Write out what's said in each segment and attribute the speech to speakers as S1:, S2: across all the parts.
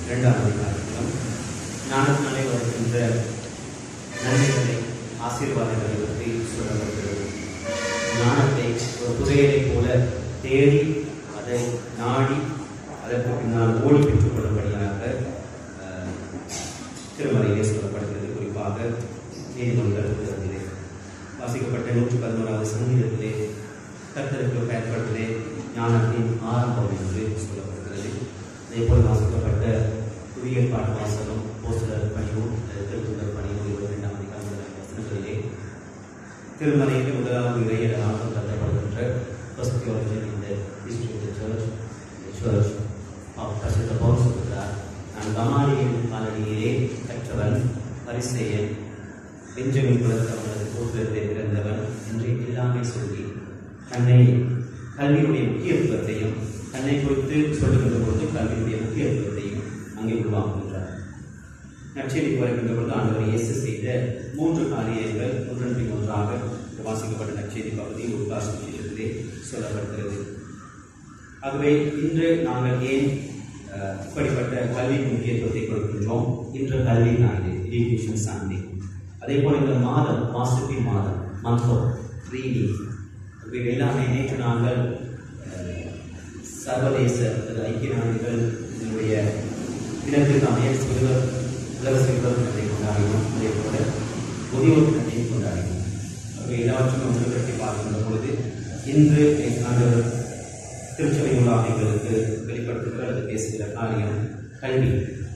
S1: இரண்டாம் அதிகாரம் ஞானத்தினாலே வருகின்ற நன்மைகளை ஆசீர்வாதங்களை பற்றி சொல்லப்படுகிறது ஞானத்தை ஒரு குதிரையைப் போல தேடி அதை நாடி அதற்கு பின்னால் ஓடி பெற்றுக் கொள்ளும்படியாக அஹ், திருமலையிலே சொல்லப்படுகிறது குறிப்பாக நீதிமன்ற புத்தகத்திலே வாசிக்கப்பட்ட நூற்றி பதினோராவது சங்கீதத்திலே கர்த்தருக்கு பயன்படுத்திலே ஞானத்தின் ஆரம்பம் என்று சொல்லப்படுகிறது அதே போல் வாசிக்கப்பட்ட புதிய பாட்டு வாசகம் போஸ்டர் பணியும் திருத்துதர் பணியும் இருபத்தி ரெண்டாம் அதிகார வசனங்களிலே திருமலைக்கு முதலாவது இறையிடமாக கருதப்படுகின்ற first theologian in the history of the church, the church of பரிசுத்த பவுல் சொல்கிறார் நான் கமாலியின் காலடியிலே கற்றவன் பரிசெயன் பெஞ்சமின் குலத்தவனது கோத்திரத்தை பிறந்தவன் என்று எல்லாமே சொல்லி தன்னை கல்வியுடைய முக்கியத்துவத்தையும் தன்னை குறித்து சொல்லுகின்ற பொழுது கல்வியுடைய முக்கியத்துவத்தையும் அங்கே உருவாக்குகின்றார் நற்செய்திக்கு வருகின்ற பொழுது ஆண்டவர் இயேசு செய்த மூன்று காரியங்கள் ஒன்றன் பின் ஒன்றாக இந்த வாசிக்கப்பட்ட நற்செய்தி பகுதி உட்காசிலே சொல்லப்படுகிறது ஆகவே இன்று நாங்கள் ஏன் அஹ், இப்படிப்பட்ட கல்விக்கு முக்கியத்துவத்தை கொடுக்கின்றோம் இன்று கல்வி நாடு எஜுகேஷன் சாந்தி அதே போல இந்த மாதம் வாசிப்பின் மாதம் மந்தம் ரீடிங் இவை எல்லாமே நேற்று நாங்கள் அஹ், சர்வதேச அல்லது ஐக்கிய நாடுகள் இதனுடைய தினத்திற்கு அமைய சிறுவர் உலக சிறுவர் தினத்தை கொண்டாடினோம் அதே போல முதியோர் தினத்தையும் கொண்டாடினோம் அவை எல்லாவற்றையும் ஒன்று கட்டி பார்க்கின்ற பொழுது இன்று நாங்கள் திருச்சபை நூலாமைகளுக்கு வெளிப்படுத்துகிற அல்லது பேசுகிற காரியம் கல்வி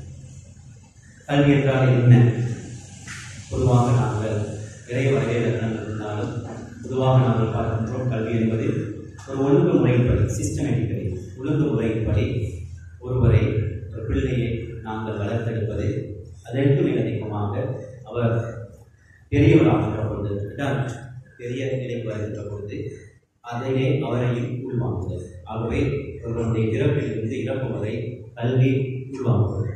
S1: கல்வி என்றால் என்ன பொதுவாக நாங்கள் நிறைய வகையில் இருந்தாலும் பொதுவாக நாங்கள் பார்க்கின்றோம் கல்வி என்பது ஒரு ஒழுங்குமுறைப்படி சிஸ்டமேட்டிக்கலி ஒழுங்குமுறைப்படி ஒருவரை ஒரு பிள்ளையை நாங்கள் வளர்த்தெடுப்பது அதற்கு மிக அதிகமாக அவர் பெரியவராகின்ற பொழுது adult, பெரிய நிலைக்கு வருகின்ற பொழுது அதிலே அவரையும் உள்வாங்குவது ஆகவே ஒருவருடைய இறப்பிலிருந்து இறப்பு வரை கல்வி உள்வாங்குவது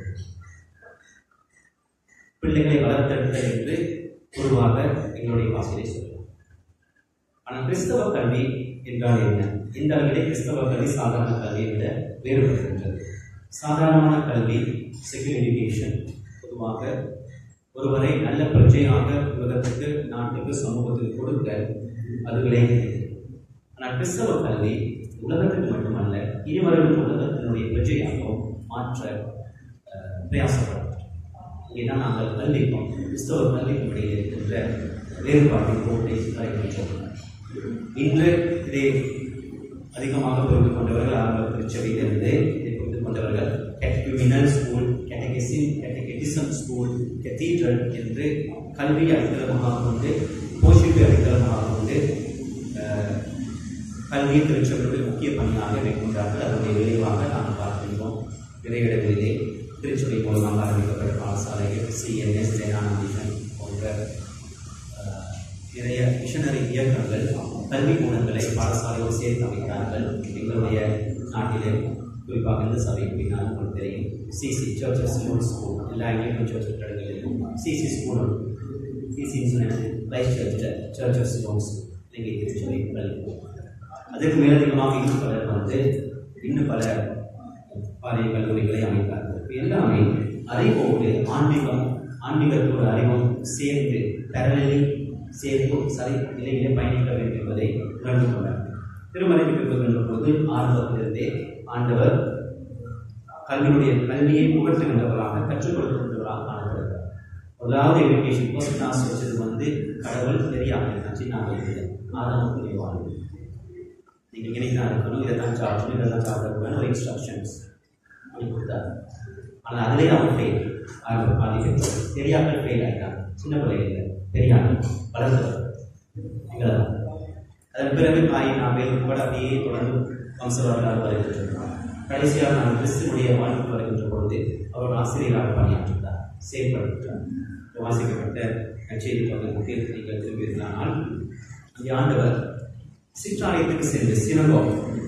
S1: பிள்ளைகளை வளர்த்தெடுத்தல் என்று பொதுவாக எங்களுடைய வாசலை சொல்லலாம் ஆனால் கிறிஸ்தவ கல்வி என்றால் என்ன இந்த அளவிலே கிறிஸ்தவ கல்வி சாதாரண கல்வியை விட வேறுபடுகின்றது சாதாரணமான கல்வி செகண்ட் எஜுகேஷன் பொதுவாக ஒருவரை நல்ல பிரஜையாக உலகத்துக்கு நாட்டுக்கு சமூகத்துக்கு கொடுக்க அது விளைகிறது ஆனால் கிறிஸ்தவ கல்வி உலகத்துக்கு மட்டுமல்ல இருவர்களும் உலகத்தினுடைய பிரஜையாகவும் மாற்ற அஹ், பிரயாசப்படுகிறது இங்கேதான் நாங்கள் கல்விக்கும் கிறிஸ்தவ கல்விக்கும் இடையில் இருக்கின்ற வேறுபாட்டின் கோட்டை வரைகின்றோம் இன்று இதை அதிகமாக புரிந்து கொண்டவர்கள் ஆரம்ப திருச்சபையிலிருந்து இதை புரிந்து கொண்டவர்கள் கேட்டகுமினல் ஸ்கூல் கேட்டகசின் கேட்டகெட்டிசம் ஸ்கூல் கெத்தீட்ரல் என்று கல்வியை அடித்தளமாக கொண்டு போஷிப்பை அடித்தளமாக கொண்டு அஹ், கல்வியை திருச்சபையுடைய முக்கிய பணியாக மேற்கொண்டார்கள் அதனுடைய விளைவாக நாம் பார்க்கின்றோம் நிறைய இடங்களிலே திருச்சபை மூலமாக ஆரம்பிக்கப்பட்ட பாடசாலைகள் சிஎன்எஸ் ஜெயரானந்தீசன் போன்ற அஹ், நிறைய மிஷனரி இயக்கங்கள் கல்வி கூடங்களை பாடசாலையோடு சேர்த்து அமைத்தார்கள் எங்களுடைய நாட்டிலே குறிப்பாக இந்த சபை பின்னால் உங்களுக்கு தெரியும் சிசி சர்ச்சஸ் ஸ்கூல் ஸ்கூல் எல்லா இந்தியன் சர்ச் கட்டடங்களிலும் சிசி ஸ்கூல் சிசி வைஸ் சர்ச்சில் சர்ச்சஸ் ஸ்கூல்ஸ் இங்கே திருச்சபை கல்வி அதற்கு மேலதிகமாக இன்னும் பலர் வந்து இன்னும் பல பாரிய கல்லூரிகளை அமைத்தார்கள் இப்ப எல்லாமே அறிவோடு ஆன்மீகம் ஆன்மீகத்தோடு அறிவும் சேர்ந்து பேரலில் சேர்ந்து சரி நிலையிலே பயணிக்க வேண்டும் என்பதை உணர்ந்து கொண்டார் திருமலைக்கு பெறுகின்ற பொழுது ஆரம்பத்திலிருந்தே ஆண்டவர் கல்வியுடைய கல்வியை புகட்டுகின்றவராக கற்றுக் கொடுக்கின்றவராக காணப்படுகிறார் முதலாவது எஜுகேஷன் ஃபர்ஸ்ட் கிளாஸ் வச்சது வந்து கடவுள் பெரியாக சின்ன ஆதாரம் தெளிவானது நீங்கள் இங்கே தான் இருக்கணும் இதை தான் சாப்பிடணும் இதை தான் சாப்பிடக்கூடாது ஒரு இன்ஸ்ட்ரக்ஷன்ஸ் அப்படி கொடுத்தாரு ஆனால் அதிலே அவன் ஃபெயில் ஆக பாதிக்க பெரியாக்கள் ஃபெயில் ஆகிட்டான் சின்ன பிள்ளைகள் பெரியாக்கள் வளர்ந்தவர் எங்களை அதன் பிறகு தாய் நாவேல் கூட அப்படியே தொடர்ந்து வம்சவர்களால் வருகின்றனர் கடைசியாக நான் கிறிஸ்துவனுடைய வாழ்க்கை வருகின்ற பொழுது அவர் ஆசிரியராக பணியாற்றுகிறார் செயல்படுகிறார் வாசிக்கப்பட்ட நச்செய்தி பகுதி முக்கியத்தை நீங்கள் திரும்பியிருந்தால் அந்த ஆண்டவர் சிற்றாலயத்துக்கு சென்று சினகோ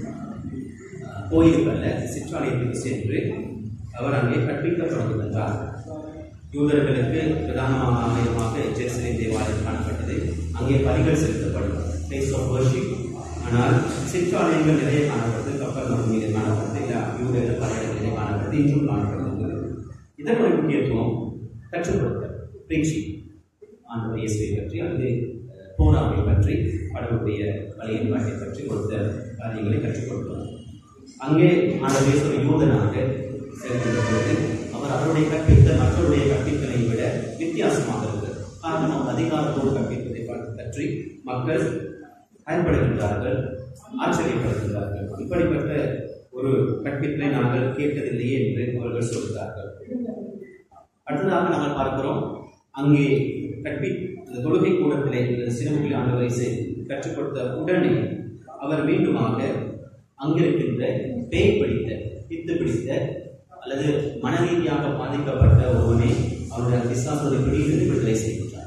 S1: கோயிலுக்கல்ல சிற்றாலயத்துக்கு சென்று அவர் அங்கே கற்பிக்கத் தொடங்குகின்றார் யூதர்களுக்கு பிரதானமாக ஆலயமாக ஜெருசலேம் தேவாலயம் காணப்பட்டது அங்கே பலிகள் செலுத்தப்படும் பிளேஸ் ஆஃப் வர்ஷிப் ஆனால் சிற்றாலயங்கள் நிறைய காணப்படுது கப்பல் மீது காணப்படுது இல்லை யூதர்கள் பல இடங்களிலே காணப்படுது இன்றும் காணப்படுகிறது இதனுடைய முக்கியத்துவம் கற்றுக் கொடுக்க பிரீச்சி ஆண்டவர் இயேசுவை பற்றி அல்லது அஹ், போராவை பற்றி கடவுளுடைய வழியன்பாட்டை பற்றி கொடுத்த காரியங்களை கற்றுக் கொடுத்தார் அங்கே ஆண்டவர் இயேசு ஒரு யூதனாக சேர்க்கின்ற பொழுது அவர் அவருடைய கற்பித்தல் மற்றவருடைய கற்பித்தலை விட வித்தியாசமாக இருக்கிறது காரணம் அவர் அதிகாரத்தோடு கற்பிப்பதை பார்த்து பற்றி மக்கள் பயன்படுகின்றார்கள் ஆச்சரியப்படுகின்றார்கள் இப்படிப்பட்ட ஒரு கற்பித்தலை நாங்கள் கேட்டதில்லையே என்று அவர்கள் சொல்கிறார்கள் அடுத்ததாக நாங்கள் பார்க்கிறோம் அங்கே கற்பி அந்த தொழுகை கூடத்திலே இந்த சிறுமுகை ஆண்டவரை செய்- கற்றுக் கொடுத்த உடனே அவர் மீண்டுமாக அங்கிருக்கின்ற பேய் பிடித்த பித்து பிடித்த அல்லது மனரீதியாக பாதிக்கப்பட்ட ஒருவனை அவருடைய விசாசத்தை பிடியிலிருந்து விடுதலை செய்கின்றார்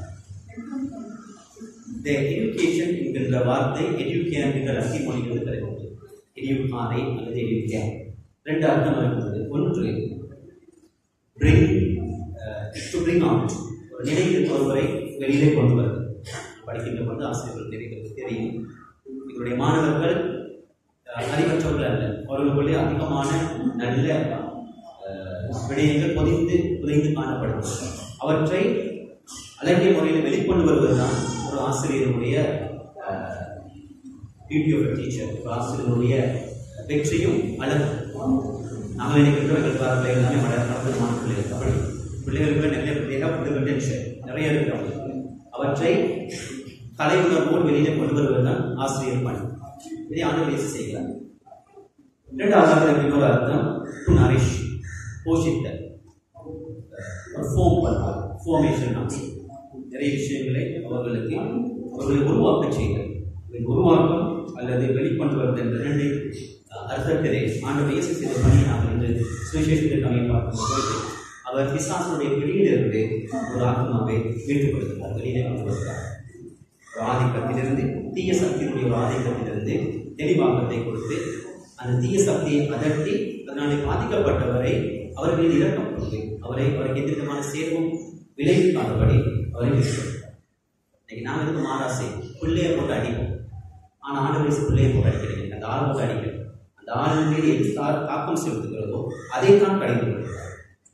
S1: இந்த எஜுகேஷன் என்கின்ற வார்த்தை எஜுகேன் என்கின்ற லத்தீன் மொழியிலிருந்து கிடைக்கிறது எடியுகாரை அல்லது எஜுகேன் ரெண்டு அர்த்தம் இருக்கிறது ஒன்று பிரிங் டு பிரிங் அவுட் ஒரு நிலையில் ஒருவரை வெளியிலே கொண்டு வருது படிக்கின்ற பொழுது ஆசிரியர்கள் தெரிகிறது தெரியும் எங்களுடைய மாணவர்கள் அஹ், அறிவற்றவர்கள் அல்ல அவர்களுக்குள்ளே அதிகமான நல்ல அஹ், விடயங்கள் பொதிந்து புதைந்து காணப்படும் அவற்றை அழகிய முறையில் வெளிக்கொண்டு வருவதுதான் ஒரு ஆசிரியருடைய டியூட்டி ஆஃப் டீச்சர் ஒரு ஆசிரியருடைய வெற்றியும் அழகு நாங்கள் நினைக்கின்றவர்கள் பாரு பிள்ளைகள் எல்லாமே மட அற்புதமான பிள்ளைகள் அப்படி பிள்ளைகளுக்கு நிறைய பிள்ளைகள் புது பொட்டன்ஷியல் நிறைய இருக்கிறாங்க அவற்றை கலை உணர்வோடு வெளியிலே கொண்டு வருவதுதான் ஆசிரியர் பணி இதை ஆண்டு பேசி செய்கிறார் இரண்டாவதாக இதற்கு இன்னொரு அர்த்தம் டு நரிஷ் போஷித்தல் ஃபோம் பண்ணுவார் ஃபோமேஷன் நிறைய விஷயங்களை அவர்களுக்கு அவர்களை உருவாக்க செய்கிறது இதை உருவாக்கம் அல்லது வெளிக்கொண்டு வருவது என்ற இரண்டு அஹ், அர்த்தத்திலே ஆண்டு இயேசு செய்த பணியை நாம் இன்று சுவிசேஷத்தில் கம்மியாக பார்க்கும்போது அவர் பிசாசனுடைய பிடியிலிருந்து ஒரு ஆத்மாவை மீட்டுப்படுத்துகிறார் வெளியிலே கொண்டு வருகிறார் ஒரு ஆதிக்கத்திலிருந்து தீய சக்தியினுடைய ஒரு ஆதிக்கத்திலிருந்து தெளிவாக்கத்தை கொடுத்து அந்த தீய சக்தியை அதட்டி அதனாலே பாதிக்கப்பட்டவரை அவர் மீது இரக்கம் கொண்டு அவரை அவருக்கு எந்த விதமான சேர்வும் விளைவிக்காதபடி அவரை விசுவாசித்தார். இன்னைக்கு நாங்கள் இதுக்கு மாறா செய்வோம் பிள்ளையை போட்டு அடிப்போம் ஆனால் ஆண்டு வயசு பிள்ளையை போட்டு அடிக்கிறீங்க அந்த ஆள் போட்டு அடிக்கிறோம் அந்த ஆள் மீது எது தா- தாக்கம் செலுத்துகிறதோ அதைத்தான் கடிந்து கொள்கிறார்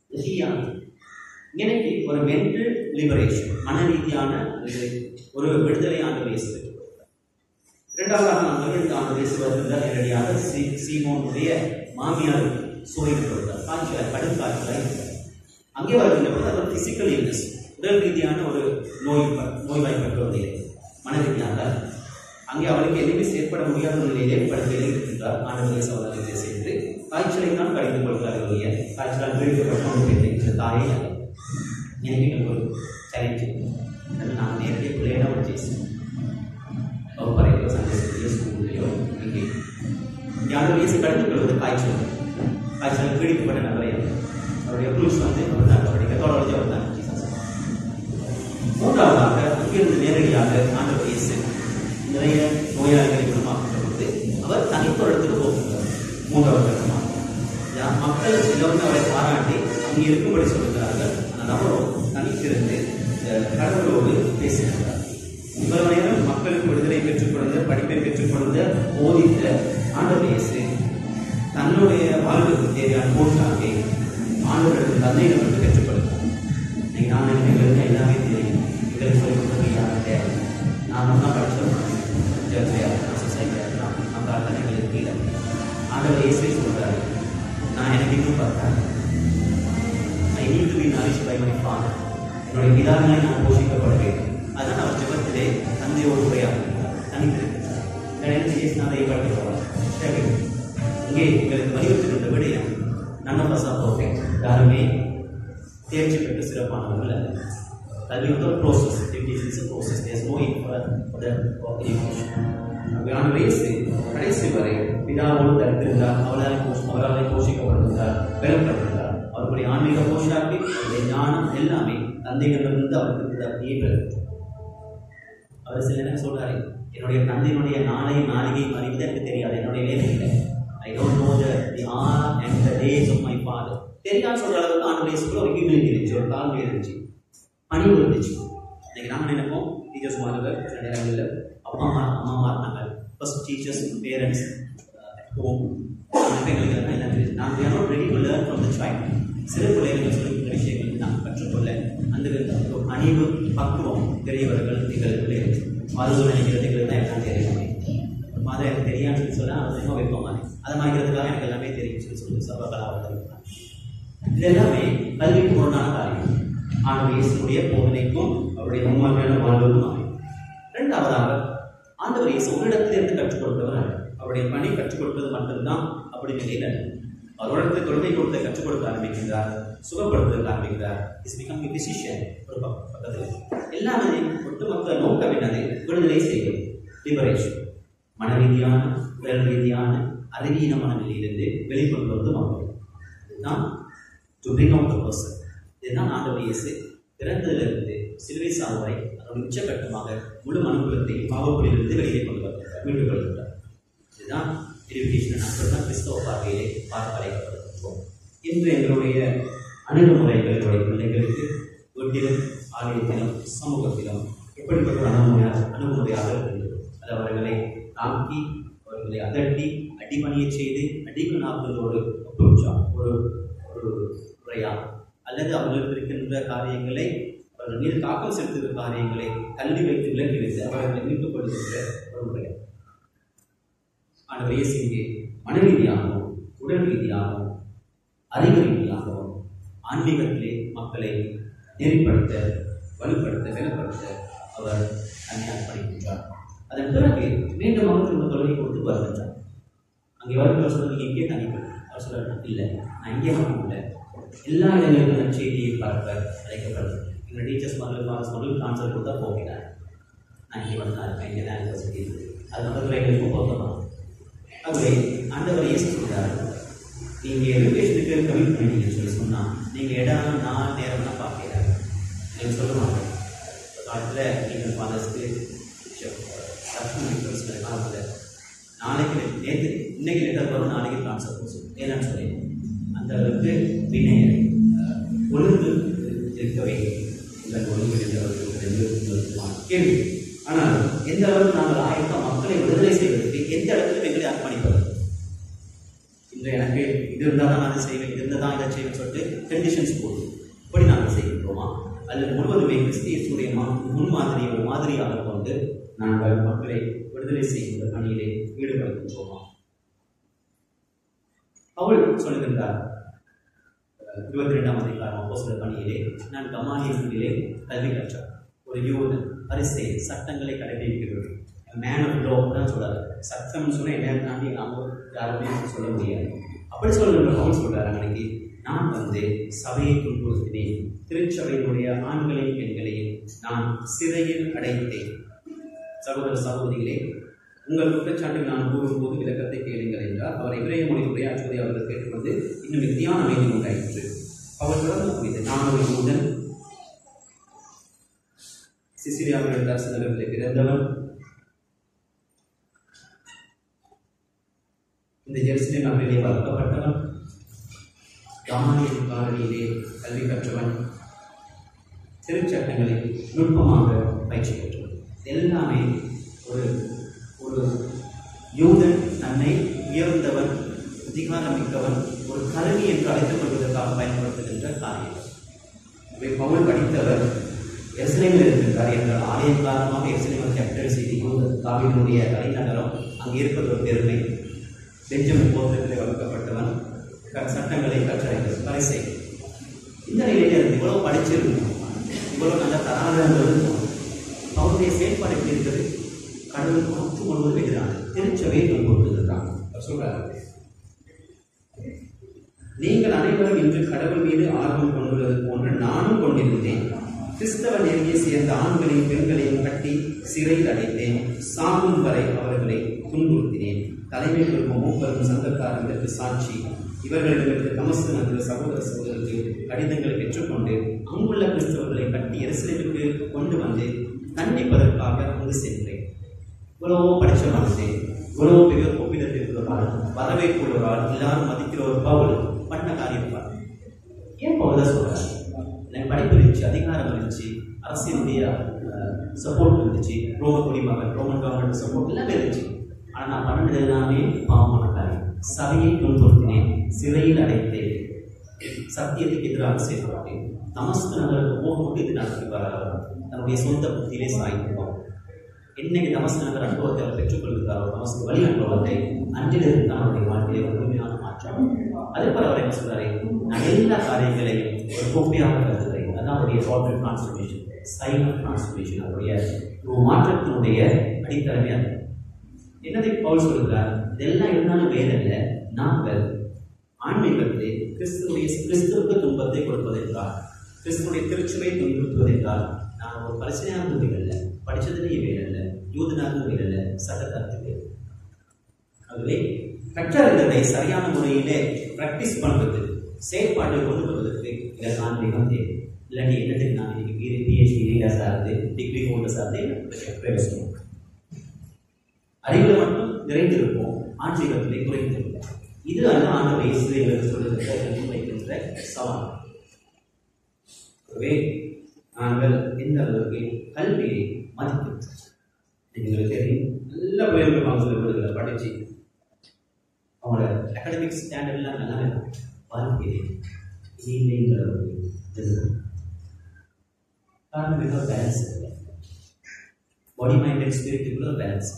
S1: எனக்கு ஒரு மென்டல் லிபரேஷன் மன ரீதியான அல்லது ஒரு விடுதலை ஆண்டு வயசு இரண்டாவதாக நாங்கள் இந்த ஆண்டு வயசு வருகின்ற நேரடியாக சி சீமோனுடைய மாமியார் சோதிக்கப்பட்டார் காய்ச்சல் கடும் காய்ச்சலாக இருக்கிறார் அங்கே வருகின்ற போது அது ஒரு பிசிக்கல் இல்னஸ் உடல் ரீதியான ஒரு நோய் ப- நோய்வாய்ப்பட்டவர்களே மன ரீதியாக அங்கே அவளுக்கு எதுவுமே செயற்பட முடியாத ஒரு நிலையிலே படுக்கையில் இருக்கின்றார் ஆண்டு சோதனை செய்து காய்ச்சலை தான் கடிந்து கொள்கிறார்கள் காய்ச்சலால் வீழ்க்கப்பட்ட ஒரு பெண்ணை இந்த தாயை அல்ல. எனக்கு இது ஒரு சேலஞ்சு நான் நேரடியாக பிள்ளையிடம் வச்சு வகுப்பறைகளோ சண்டே ஸ்கூல்லையோ இங்கே யாரும் வயசு கடந்து கொள்வது காய்ச்சல் காய்ச்சல் பீடிக்கப்பட்ட நபரை அவருடைய ப்ளூஸ் வந்து அவர் தான் அவருடைய கத்தோலஜி அவர் தான் ஜீசஸ் மூன்றாவதாக அங்கிருந்து நேரடியாக ஆண்டவர் இயேசு நிறைய நோயாளிகளை குணமாக்கின்ற பொழுது அவர் தனித்த ஒரு இடத்துக்கு போகிறார் மூன்றாவது கட்டமாக யா- மக்கள் எல்லோருமே அவரை பாராட்டி அங்கே இருக்கும்படி சொல்கிறார்கள் அந்த நபரும் தனித்திருந்து அஹ், கடவுளோடு பேசுகிறார் இவ்வளவு நேரம் மக்களுக்கு விடுதலை பெற்றுக் கொடுத்த படிப்பை பெற்றுக் கொடுத்த போதித்த ஆண்டவர் இயேசு தன்னுடைய வாழ்வுக்கு தேவையான போட்டாக்கை ஆண்டவர்கள் தந்தையிடமிருந்து பெற்றுக் கொடுத்தார் இன்னைக்கு நான் எங்களுக்கு எல்லாமே தெரியும் எங்களுக்கு சொல்லிக் கொடுத்தது யார்கிட்ட நான் ஒன்றா படித்தோம் சொசைட்டியாக இருக்கலாம் அந்த அர்த்தம் எங்களுக்கு இல்லை ஆண்டவர் இயேசு சொல்றாரு நான் எனக்கு இன்னும் பார்த்தேன் I need to be nourish by my father என்னுடைய பிதாவினை நான் போஷிக்கப்பட வேண்டும் அதான் அவர் ஜெபத்திலே தந்தையோடு உரையாடுகிறார் தனித்திருக்கிறார் வேற என்ன பேசினாலே ஏற்படுத்தி சரி இங்கே எங்களுக்கு வலியுறுத்துகின்ற விடயம் none of us are perfect யாருமே தேர்ச்சி பெற்று சிறப்பானவர்கள் அல்ல கல்வி வந்து ஒரு process education is process there's no for education அப்படியான வயசு கடைசி வரை பிதாவோடு தடுத்திருந்தார் அவரால் போஷ் அவரால் போஷிக்கப்படுகிறார் பெறப்பட்டிருந்தார் அவருடைய ஆன்மீக போஷாக்கு அவருடைய ஞானம் எல்லாமே தந்தைகளிலிருந்து அவருக்கு இருந்தது அப்படியே பெறுகிறது அவர் சில நேரம் சொல்றாரு என்னுடைய தந்தையினுடைய நாளை நாளிகை அறிவது எனக்கு தெரியாது என்னுடைய வேலை இல்லை I don't know the the are and the days of my father தெரியாது சொல்ற அளவுக்கு ஆண்டு ஸ்கூலில் ஒரு ஹியூமிலிட்டி இருந்துச்சு ஒரு தாழ்மை இருந்துச்சு பணிவு இருந்துச்சு இன்னைக்கு நாங்கள் நினைப்போம் டீச்சர்ஸ் மாணவர் சில நேரங்களில் அப்பா அம்மா அம்மா மாறினாங்க ஃபர்ஸ்ட் டீச்சர்ஸ் பேரண்ட்ஸ் ஹோம் எங்களுக்கு எல்லாம் என்ன தெரியுது நாங்கள் are not ready to learn from the child சிறு பிள்ளைகளுக்கு சொல்லி பக்குவம் பெரியவர்கள் எங்களுக்கு மருத்துவ நினைக்கிறது எங்களுக்கு தான் எல்லாம் தெரியுமே அதை எனக்கு தெரியாதுன்னு சொல்லி சொன்னால் அது ரொம்ப வைப்போம் மாதிரி அதை மாதிரிக்கிறதுக்காக எனக்கு எல்லாமே தெரியும் சொல்லி சொல்லி சபா கலாவத்தில் இது எல்லாமே கல்விக்கு பொருளான காரியம் ஆண்டவர் இயேசுடைய போதனைக்கும் அவருடைய முன்மாதிரியான வாழ்வுக்கும் அமையும் இரண்டாவதாக ஆண்டவர் இயேசு ஒரு இடத்திலிருந்து கற்றுக் கொடுத்தவர் அல்ல. அவருடைய பணி கற்றுக் கொடுப்பது மட்டும்தான் அப்படி நிலையில் அல்ல. அவரோட தொழுகை கொடுத்த கற்றுக் கொடுக்க ஆரம்பிக்கின்றார் சுகப்படுத்த ஆரம்பிக்கிறார் இஸ் பிகம் பிசிஷியன் ஒரு பக்கம் பக்கத்தில் எல்லாமே ஒட்டுமொத்த நோக்கம் என்னது விடுதலை செய்வது லிபரேஷன் மன ரீதியான உடல் ரீதியான அறிவீன மனநிலையிலிருந்து வெளிக்கொண்டு வந்து மக்கள் இதுதான் to bring out the person இதுதான் ஆண்டவர் இயேசு பிறந்ததிலிருந்து சிலுவை சாவு வரை அதோட உச்சகட்டமாக முழு மனுக்குலத்தை பாவக்குழியிலிருந்து வெளியே கொண்டு வருகிறார் மீண்டு கொள்கிறார் இதுதான் எஜுகேஷன் அப்படிதான் கிறிஸ்தவ பார்வையிலே பார்க்க அழைக்கப்படுகின்றோம் இன்று எங்களுடைய அணுகுமுறைகள் எங்களுடைய பிள்ளைகளுக்கு வீட்டிலும் ஆலயத்திலும் சமூகத்திலும் எப்படிப்பட்ட ஒரு அணுகுமுறையாக அணுகுமுறையாக இருக்கின்றது அது அவர்களை தாக்கி அவர்களை அதட்டி அடிமணியை செய்து அடிமனாக்குவதோடு அப்ரோச்சா ஒரு ஒரு முறையா அல்லது அவர்களுக்கு இருக்கின்ற காரியங்களை அவர்கள் மீது தாக்கம் செலுத்துகிற காரியங்களை தள்ளி வைத்து விலக்கி வைத்து அவர்களை மீட்டுக் கொள்கின்ற ஒரு முறையா ஆண்டவர் இயேசு இங்கே மன ரீதியாகவும் உடல் ரீதியாகவும் அறிவு ரீதியாகவும் ஆன்மீகத்திலே மக்களை நெறிப்படுத்த வலுப்படுத்த பலப்படுத்த அவர் தன்னை அர்ப்பணிக்கின்றார் அதன் பிறகு மீண்டும் அவர் திரும்ப தொழிலை கொடுத்து வருகின்றார் அங்கே வருகிறவர் சொல்றது இங்கே தனிப்பட்டு அவர் சொல்றாரு இல்லை நான் இங்கே மட்டும் இல்லை எல்லா இடங்களிலும் நான் செய்தியை பார்க்க அழைக்கப்படுது எங்கள் டீச்சர்ஸ் மாதிரி ஃபாரஸ் மாதிரி ட்ரான்ஸ்ஃபர் கொடுத்தா போகிறார் நான் இங்கே வந்து தான் இருக்கேன் இங்கே தான் எனக்கு வசதி இருக்குது அது பக்கத்தில் எங்களுக்கு பொருத்தமாக ஆகவே ஆண்டவர் இயேசு சொல்றார் நீங்கள் எஜுகேஷனுக்கு கமிட் பண்ணிட்டீங்கன்னு சொல்லி சொன்னால் நீங்கள் இடம் நாள் நேரம்லாம் பார்க்கிறாரு நீங்கள் சொல்ல மாட்டேன் ஒரு காலத்தில் நீங்கள் ஃபாதர்ஸ்க்கு லக்ஷ்மண் காலத்தில் நாளைக்கு நேற்று இன்னைக்கு லெட்டர் வரும் நாளைக்கு ட்ரான்ஸ்ஃபர் போகும் ஏன்னு சொல்லி அந்த அளவுக்கு வினய அஹ், ஒழுங்கு இருக்க வேண்டும் இந்த ஒழுங்கு இருந்தவர்களுக்கு எதிர்ப்புமான கேள்வி ஆனால் எந்த அளவுக்கு நாங்கள் ஆயத்தம் மக்களை விடுதலை செய்வதற்கு எந்த இடத்துல எங்களை அர்ப்பணிப்பது இன்று எனக்கு இது இருந்தால் தான் அதை செய்வேன் இது இருந்தால் தான் இதை செய்வேன் சொல்லிட்டு கண்டிஷன்ஸ் போடுது இப்படி நாங்கள் செய்கின்றோமா அல்லது முழுவதுமே கிறிஸ்தியத்துடைய மா முன்மாதிரியை ஒரு மாதிரியாக கொண்டு நாங்கள் மக்களை விடுதலை செய்கின்ற பணியிலே ஈடுபடுகின்றோமா பவுல் சொல்லுகின்றார் அஹ், இருபத்தி ரெண்டாம் அதிகாரம் அப்போஸ்தலர் பணியிலே நான் கமானியிலே கல்வி கற்றார் ஒரு யூதன் பரிசை சட்டங்களை கடைபிடிக்கிறது மேன் ஆஃப் லோ தான் சொல்றாரு சட்டம் சொன்ன என்ன தாண்டி நாம யாருமே சொல்ல முடியாது அப்படி சொல்லுகின்ற பவுல் சொல்றாரு அன்னைக்கு நான் வந்து சபையை துன்புறுத்தினேன் திருச்சபையினுடைய ஆண்களையும் பெண்களையும் நான் சிறையில் அடைத்தேன் சகோதர சகோதரிகளே உங்கள் குற்றச்சாட்டுக்கு நான் கூறும்போது விளக்கத்தை கேளுங்கள் என்றார் அவர் இவரைய மொழி உரையாற்றுவதை அவர்கள் கேட்டுக்கொண்டு இன்னும் வித்தியான அமைதி உண்டாயிற்று அவர் தொடர்ந்து கூறியது நான் ஒரு யூதன் சிசிலியாவில் அரசு நகரத்தில் பிறந்தவன் இந்த ஜெருசலேம் நகரிலே வளர்க்கப்பட்டவன் தானியின் காரணியிலே கல்வி கற்றவன் திருச்சட்டங்களை நுட்பமாக பயிற்சி பெற்றவன் எல்லாமே ஒரு ஒரு யூதன் தன்னை உயர்ந்தவன் அதிகாரம் மிக்கவன் ஒரு கருவி என்று அழைத்துக் கொள்வதற்காக பயன்படுத்துகின்ற காரியம் இவை பவுல் படித்தவர் எருசலேமில் இருக்கின்றார் என்றால் ஆலயம் காரணமாக எருசலேம் கேபிட்டல் செய்தி யூத தாவினுடைய தலைநகரம் அங்கே இருப்பது ஒரு பெருமை பெஞ்சமின் கோத்திரத்திலே வகுக்கப்பட்டவன் க- சட்டங்களை கற்றறிந்தது பரிசை இந்த நிலையில இருந்து இவ்வளவு படிச்சிருந்தோம் இவ்வளவு நல்ல தராதரங்கள் இருந்தோம் அவருடைய செயல்பாடு எப்படி இருக்குது கடவுள் மொத்தம் முழுவதும் எதிரான திருச்சபையை துன்புறுத்துகிறான் அவர் சொல்றாரு நீங்கள் அனைவரும் இன்று கடவுள் மீது ஆர்வம் கொண்டுள்ளது போன்று நானும் கொண்டிருந்தேன் கிறிஸ்தவ நெறியை சேர்ந்த ஆண்களையும் பெண்களையும் கட்டி சிறையில் அடைத்தேன் சாகும் வரை அவர்களை துன்புறுத்தினேன் தலைமை குழுமம் மூப்பரும் சங்கக்காரர்களுக்கு சாட்சி இவர்களிடமிருந்து தமஸ்கு நகர சகோதர சகோதரருக்கு கடிதங்களை பெற்றுக்கொண்டு அங்குள்ள கிறிஸ்தவர்களை கட்டி எருசலேமுக்கு கொண்டு வந்து தண்டிப்பதற்காக அங்கு சென்றேன் இவ்வளவோ படிச்ச மனுஷன் இவ்வளவோ பெரிய ஒப்பிடத்தில் இருக்கிறவரால் வரவேற்புள்ளவரால் எல்லாரும் மதிக்கிற ஒரு பவுல் பண்ண காரியம் பாரு ஏன் பவுல சொல்றாரு எனக்கு படிப்பு இருந்துச்சு அதிகாரம் இருந்துச்சு அரசியலுடைய சப்போர்ட் இருந்துச்சு ரோம குடிமகன் ரோமன் கவர்மெண்ட் சப்போர்ட் எல்லாமே இருந்துச்சு ஆனா நான் பண்ணது எல்லாமே பாவமான காரியம் சபையை துன்புறுத்தினேன் சிறையில் அடைத்தேன் சத்தியத்துக்கு எதிராக செயல்பட்டு தமஸ்கு நகருக்கு போகும்போது இது நடத்தி வராது தன்னுடைய சொந்த புத்தியிலே சாய்க்கிறோம் என்னைக்கு தமஸ்கு நகர் அனுபவத்தை அவர் பெற்றுக்கொள்கிறாரோ தமஸ்கு வழி அனுபவத்தை அன்றிலிருந்து தான் அவருடைய வாழ்க்கையிலே ஒரு முழுமையான மாற்றம் அதே போல அவர் என்ன சொல்றாரு நான் எல்லா காரியங்களையும் ஒரு கோப்பையாக கருதுகிறேன் அதான் அவருடைய total transformation style of transformation அவருடைய ஒரு மாற்றத்தினுடைய அடித்தளமே அது என்னதை பவுல் சொல்கிறார் இதெல்லாம் இருந்தாலும் வேற இல்லை நாங்கள் ஆன்மீகத்திலே கிறிஸ்துடைய கிறிஸ்துவுக்கு துன்பத்தை கொடுப்பதென்றால் கிறிஸ்துடைய திருச்சுவை துன்புறுத்துவதென்றால் நான் ஒரு பரிசனையாக வேறல்ல படித்ததுலேயே வேறல்ல யூதனாக வேறல்ல சட்டத்தாருக்கு வேறு ஆகவே கற்றறிந்ததை சரியான முறையிலே ப்ராக்டிஸ் பண்ணுறது செயற்பாட்டில் கொண்டு வருவதற்கு இதற்கு ஆன்மீகம் தேவை இல்லாட்டி என்ன நான் இன்னைக்கு பிஹெச்டி ரீடா சார்ந்து டிகிரி ஹோல்டர் சார்ந்து பிரயோசனம் அறிவில் மட்டும் நிறைந்திருப்போம் ஆன்மீகத்திலே குறைந்திருப்போம் இது அல்ல ஆண்டவர் இயேசுவை எங்களுக்கு சொல்லுகிற கல்வி வைக்கின்ற சவால் ஆகவே நாங்கள் எந்த அளவுக்கு கல்வியை மதிக்கின்றோம் எங்களுக்கு தெரியும் நல்ல உயர்வு விடுதலை படிச்சு அவங்களோட அகாடமிக் ஸ்டாண்டர்ட்லாம் நல்லா இருக்கும் வாழ்க்கையிலே இல்லைங்கிற ஒரு இது காரணம் மிக பேலன்ஸ் இல்லை பாடி மைண்ட் அண்ட் ஸ்பிரிட்டுக்குள்ள பேலன்ஸ்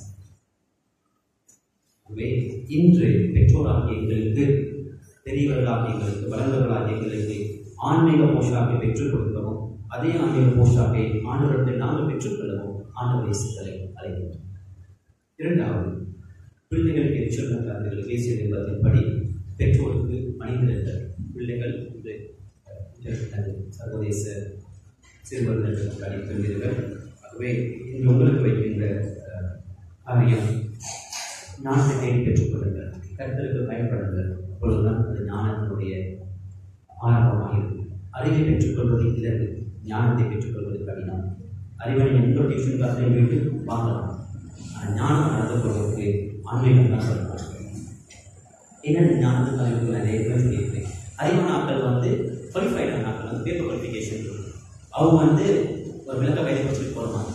S1: ஆகவே இன்று பெற்றோராகிய எங்களுக்கு பெரியவர்களாகிய எங்களுக்கு வளர்ந்தவர்களாகிய எங்களுக்கு ஆன்மீக போஷாக்கை பெற்றுக் கொடுக்கவும் அதே ஆன்மீக போஷாக்கை ஆண்டவர்களை நாங்கள் பெற்றுக்கொள்ளவும் ஆண்டவரை சித்தலை அழைக்கின்றோம் இரண்டாவது பிள்ளைகளுக்கு எச்சரிக்கை காரணங்கள் தேசிய நிர்வாகத்தின்படி பெற்றோருக்கு பணிந்திருந்த பிள்ளைகள் இன்று சர்வதேச சிறுவர்களுக்கு அளிக்கின்றீர்கள் ஆகவே இன்று உங்களுக்கு வைக்கின்ற அஹ், காரியம் ஞானத்தை தேடி பெற்றுக்கொள்ளுங்கள் கருத்தருக்கு பயன்படுங்கள் அப்பொழுதுதான் அது ஞானத்தினுடைய ஆரம்பமாக இருக்கும் அறிவை பெற்றுக்கொள்வது இலகு ஞானத்தை பெற்றுக்கொள்வது கடினம் அறிவை எந்த டியூஷன் கிளாஸ்லையும் போயிட்டு வாங்கலாம் ஆனால் ஞானம் நடந்து கொள்வதற்கு ஆன்மீகம் தான் சொல்லணும் என்ன ஞானத்துக்கு அறிவுக்கு நிறைய பேர் கேட்குறேன் அறிவான ஆட்கள் வந்து குவாலிஃபைடான ஆட்கள் வந்து பேப்பர் குவாலிஃபிகேஷன் அவங்க வந்து ஒரு விளக்க வேலை வச்சுட்டு போகிறாங்க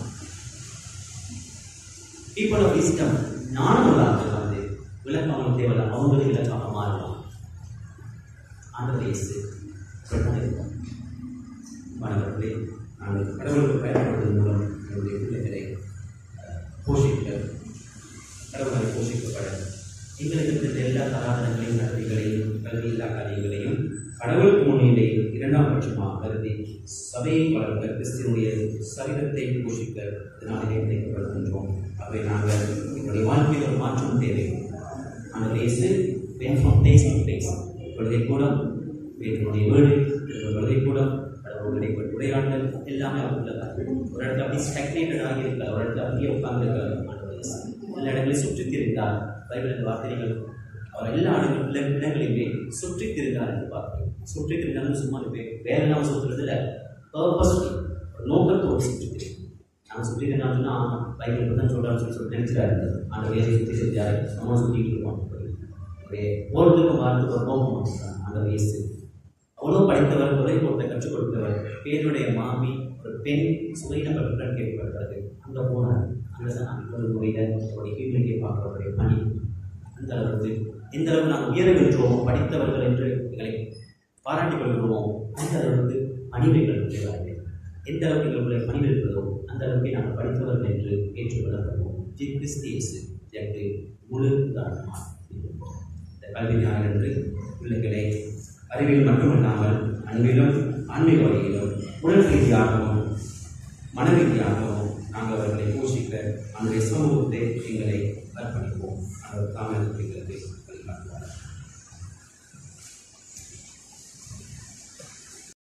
S1: பீப்புள் ஆஃப் விஸ்டம் ஞானம் உள்ள ஆட்கள் வந்து விளக்கம் அவங்களுக்கு தேவையில்லை அவங்களுக்கு விளக்கமாக மாறலாம் ஆண்டவர் இயேசு அப்படித்தான் இருக்கும் மாணவர்களே நாங்கள் கடவுளுக்கு பயன்படுவதன் மூலம் என்னுடைய பிள்ளைகளை அஹ், போஷிக்க கடவுளை போஷிக்கப்பட எங்களுக்கு இருக்கின்ற எல்லா தராதரங்களையும் நடத்தைகளையும் கல்வி எல்லா காரியங்களையும் கடவுளுக்கு முன்னிலையில் இரண்டாம் பட்சமாக கருதி சபையை வளர்க்க கிறிஸ்துவனுடைய சரீரத்தை போஷிக்க இதனாலே இணைக்கப்படுகின்றோம் அவை நாங்கள் எங்களுடைய வாழ்க்கையில் ஒரு மாற்றம் தேவை அந்த Yesu went from place to place குழந்தை கூடம் என்னுடைய வீடு என்னுடைய குழந்தை கூடம் கடவுளுடைய உரையாடல் எல்லாமே அவர்களுக்கு ஒரு இடத்துல அப்படியே ஸ்டக்னேட்டட் ஆகி இருக்கார் ஒரு இடத்துல அப்படியே உட்கார்ந்துருக்கார் ஆண்டவர் இயேசு எல்லா இடங்களையும் சுற்றித் திரிந்தார் பைபிள் வார்த்தைகள் அவர் எல்லா இடங்கள் இடங்களையுமே சுற்றித் திரிந்தார் என்று பார்க்கிறோம் சுற்றித் திரிந்தாலும் சும்மா வே வேற எல்லாம் சுற்றுறது இல்லை பர்பஸ்ஃபுல் ஒரு நோக்கத்தோடு சுற்றித் திரியும் நாங்கள் சுற்றி சொன்னா பைபிள் தான் சொல்கிறான்னு சொல்லி சொல்லி நினைச்சிட்டாரு அந்த வேலை சுற்றி சுற்றியாரு நம்ம சுற்றிட்டு இருக்கோம் அப்படியே ஓரத்துக்கு மாறத்துக்கு ஒரு நோக்கம் வச்சுருக்காங்க அந்த வயசு அவ்வளோ படித்தவர் குறை பொருத்தை கற்றுக் கொடுத்தவர் பேருடைய மாமி ஒரு பெண் சுவையினப்பட்டுடன் கேட்கப்படுகிறது அங்கே போனார் அங்கே தான் இப்பொழுது முறையில் அவருடைய கீழ்நிலையை பார்க்கிறவருடைய பணி அந்த அளவுக்கு எந்த அளவுக்கு நாம் உயர்கின்றோமோ படித்தவர்கள் என்று எங்களை பாராட்டிக் கொள்கிறோமோ அந்த அளவுக்கு பணிவைகள் தேவையில்லை எந்த அளவுக்கு எங்களுடைய பணிவு இருக்கிறதோ அந்த அளவுக்கு நாங்கள் படித்தவர்கள் என்று ஏற்றுக்கொள்ளப்படுவோம் ஜி கிறிஸ்து இயேசு எனக்கு முழு உதாரணமாக இருப்போம் இந்த கல்வி ஞானம் என்று பிள்ளைகளை அறிவியல் மட்டுமல்லாமல் அன்பிலும் ஆன்மீக வழியிலும் உடல் ரீதியாகவும் மன ரீதியாகவும் நாங்கள் அவர்களை போஷிக்க அந்த சமூகத்தை எங்களை அர்ப்பணிப்போம் அவர் தாமல் எங்களுக்கு வழிகாட்டுவார்